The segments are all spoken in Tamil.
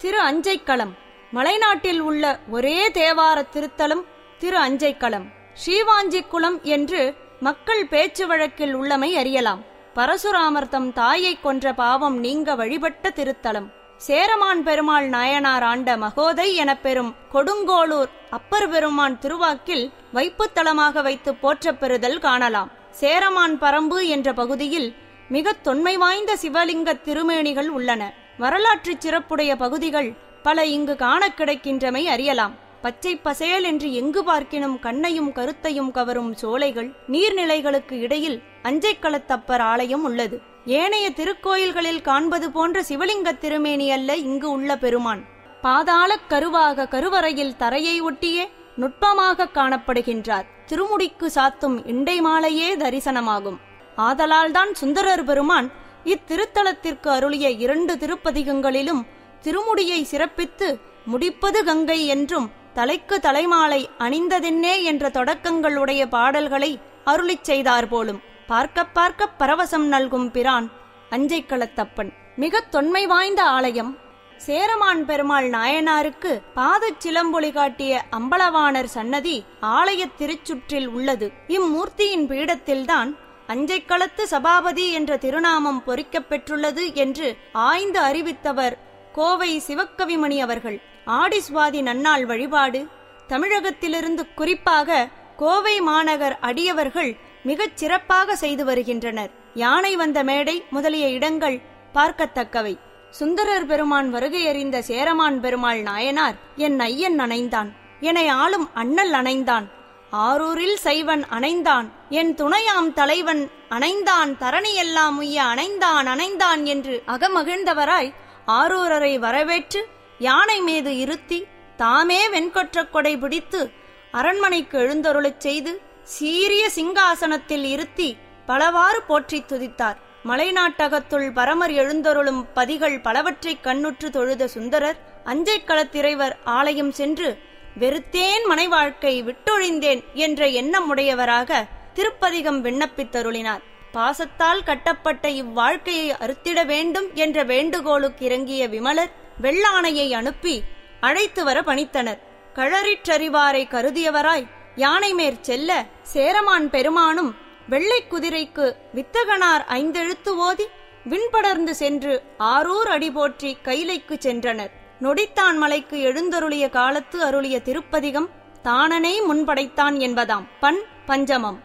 திரு அஞ்சைக்களம் மலைநாட்டில் உள்ள ஒரே தேவார திருத்தலம் திரு அஞ்சைக்களம் ஸ்ரீவாஞ்சிக்குளம் என்று மக்கள் பேச்சு வழக்கில் உள்ளமை அறியலாம் பரசுராமர் தம் தாயைக் கொன்ற பாவம் நீங்க வழிபட்ட திருத்தலம் சேரமான் பெருமாள் நாயனார் ஆண்ட மகோதை எனப் பெறும் கொடுங்கோளூர் அப்பர் பெருமான் திருவாக்கில் வைப்புத்தலமாக வைத்து போற்றப் பெறுதல் காணலாம் சேரமான் பரம்பு என்ற பகுதியில் மிகத் தொன்மை வாய்ந்த சிவலிங்க திருமேனிகள் உள்ளன வரலாற்றுச் சிறப்புடைய பகுதிகள் பல இங்கு காணக் கிடைக்கின்றமை அறியலாம் பச்சை பசேல் என்று எங்கு பார்க்கினும் கண்ணையும் கருத்தையும் கவரும் சோலைகள் நீர்நிலைகளுக்கு இடையில் அஞ்சைக்களத்தப்பர் ஆலயம் உள்ளது ஏனைய திருக்கோயில்களில் காண்பது போன்ற சிவலிங்க திருமேனி அல்ல இங்கு உள்ள பெருமான் பாதாளக் கருவாக கருவறையில் தரையை ஒட்டியே நுட்பமாக காணப்படுகின்றார் திருமுடிக்கு சாத்தும் இண்டை மாலையே தரிசனமாகும் ஆதலால்தான் சுந்தரர் பெருமான் இத்திருத்தலத்திற்கு அருளிய இரண்டு திருப்பதிகங்களிலும் திருமுடியை சிறப்பித்து முடிப்பது கங்கை என்றும் தலைக்கு தலைமாலை அணிந்ததென்னே என்ற தொடக்கங்களுடைய பாடல்களை அருளிச் செய்தார் போலும் பார்க்க பார்க்க பரவசம் நல்கும் பிரான் அஞ்சைக்களத்தப்பன் மிகத் தொன்மை வாய்ந்த ஆலயம் சேரமான் பெருமாள் நாயனாருக்கு பாதச் சிலம்பொலி காட்டிய அம்பலவாணர் சன்னதி ஆலயத் திருச்சுற்றில் உள்ளது இம்மூர்த்தியின் பீடத்தில்தான் அஞ்சைக்களத்து சபாபதி என்ற திருநாமம் பொறிக்கப் பெற்றுள்ளது என்று ஆய்ந்து அறிவித்தவர் கோவை சிவக்கவிமணி அவர்கள் ஆடி சுவாதி நன்னாள் வழிபாடு தமிழகத்திலிருந்து குறிப்பாக கோவை மாநகர் அடியவர்கள் மிகச் சிறப்பாக செய்து வருகின்றனர் யானை வந்த மேடை முதலிய இடங்கள் பார்க்கத்தக்கவை சுந்தரர் பெருமான் வருகை அறிந்த சேரமான் பெருமாள் நாயனார் என் ஐயன் அணைந்தான் என்னை ஆளும் அண்ணல் அணைந்தான் ஆரூரில் சைவன் அணைந்தான் என் துணையாம் தலைவன் அணைந்தான் தரணியெல்லாம் உய்ய அணைந்தான் அணைந்தான் என்று அகமகிழ்ந்தவராய் ஆரூரரை வரவேற்று யானை மீது இருத்தி தாமே வெண்கொற்றக் கொடை பிடித்து அரண்மனைக்கு எழுந்தருளச் செய்து சீரிய சிங்காசனத்தில் இருத்தி பலவாறு போற்றித் துதித்தார் மலைநாட்டகத்துள் பரமர் எழுந்தருளும் பதிகள் பலவற்றைக் கண்ணுற்று தொழுத சுந்தரர் அஞ்சைக்களத்திறைவர் ஆலயம் சென்று வெறுத்தேன் மனை வாழ்க்கை விட்டொழிந்தேன் என்ற எண்ணம் உடையவராக திருப்பதிகம் விண்ணப்பித்தருளினார் பாசத்தால் கட்டப்பட்ட இவ்வாழ்க்கையை அறுத்திட வேண்டும் என்ற வேண்டுகோளுக்கு இறங்கிய விமலர் வெள்ளானையை அனுப்பி அழைத்து வர பணித்தனர் கழறிற்றறிவாரை கருதியவராய் யானை மேற் செல்ல சேரமான் பெருமானும் வெள்ளை குதிரைக்கு வித்தகனார் ஐந்தெழுத்து ஓதி விண்படர்ந்து சென்று ஆரூர் அடி போற்றி கைலைக்கு சென்றனர் நொடித்தான் மலைக்கு எழுந்தருளிய காலத்து அருளிய திருப்பதிகம் தானனை முன்படைத்தான் என்பதாம் பண் பஞ்சமம்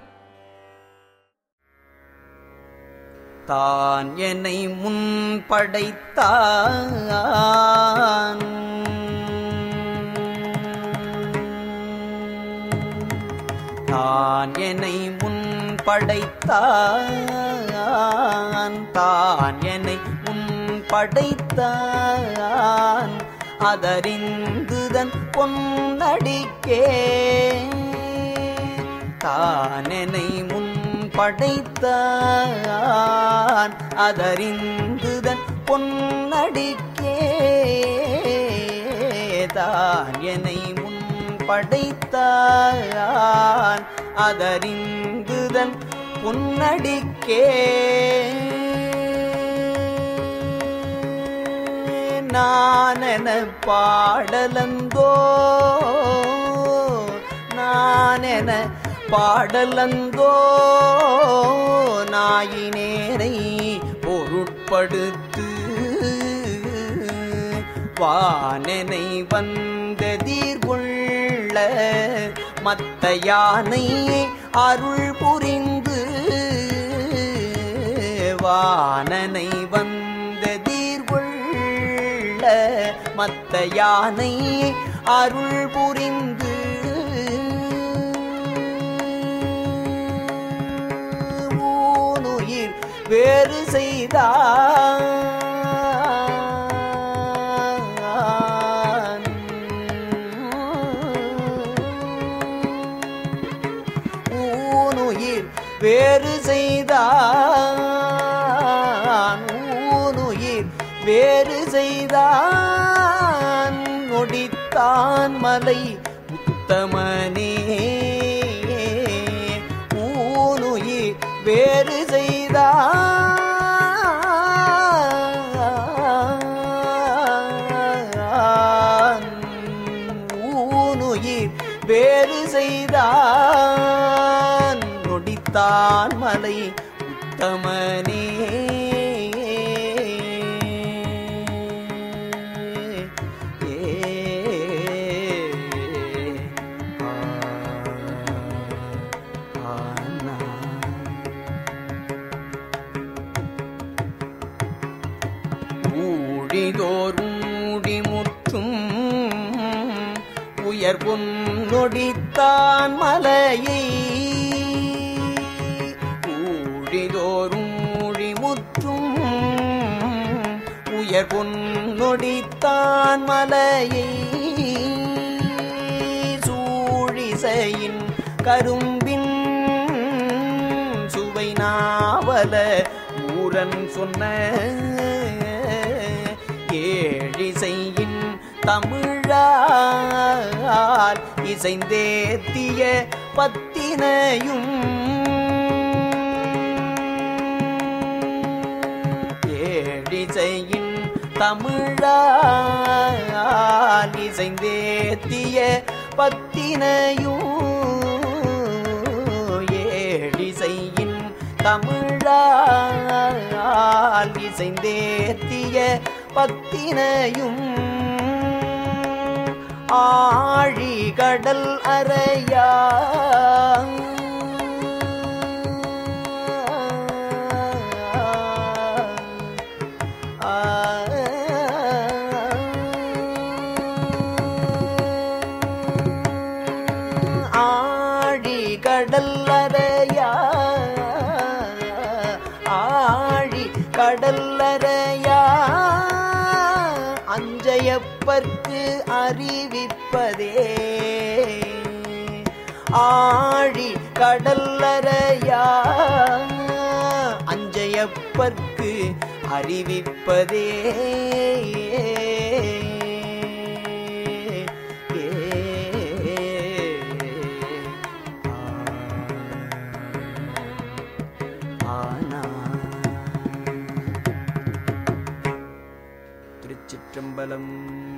தான் என்னை முன் படைத்தான் தான் என்னை முன் படைத்தான் தான் என்னை முன் படைத்தான் அதறிந்துதன் பொன்னடிக்கே தானெனை முன் படைத்தான் அதறிந்துதன் பொன்னடிக்கே தான் என்னை முன் படைத்தான் அதறிந்துதன் பொன்னடிக்கே நானென பாடலந்தோ நானென பாடலந்தோ நாயினேரை பொருட்படுத்து வானனை வந்ததீர்கொள்ள மத்த யானை அருள் புரிந்து வானனை வந்ததீர்கொள்ள மத்த யானை அருள் புரிந்து ஊனுயிர் வேறு செய்தான் ஊனுயிர் வேறு செய்தான் ஊனுயிர் வேறு செய்தான் நொடித்தான் மலை உத்தமனே ஊனுயிர் வேறு செய்தான் செய்தான் நொடித்தான் மலை உத்தமனே ஏ ஆ ஆனா ஊழிதோறும் ஊடிமுற்றும் உயர் பொன்னொடித்தான் மலையை ஊழிதோறும் ஊழிமுற்றும் உயர் பொன்னொடித்தான் மலையை சூழிசையின் கரும்பின் சுவை நாவல ஊரன் சொன்ன ஏழிசையின் தமிழால் இசைந்தேத்திய பத்தினையும் ஏழிசையின் தமிழால் இசைந்தேத்திய பத்தினையும் ஏழிசையின் தமிழால் இசைந்தேத்திய பத்தினையும் ஆழி கடல் அறையா ஆழி கடல் அறையா ஆழி கடல் அறையா அஞ்சையப்பர்க்கு அறிவிப்பதே ஆழி கடல்லறையா அஞ்சையப்பர்க்கு அறிவிப்பதே ஆனா திருச்சிற்றம்பலம்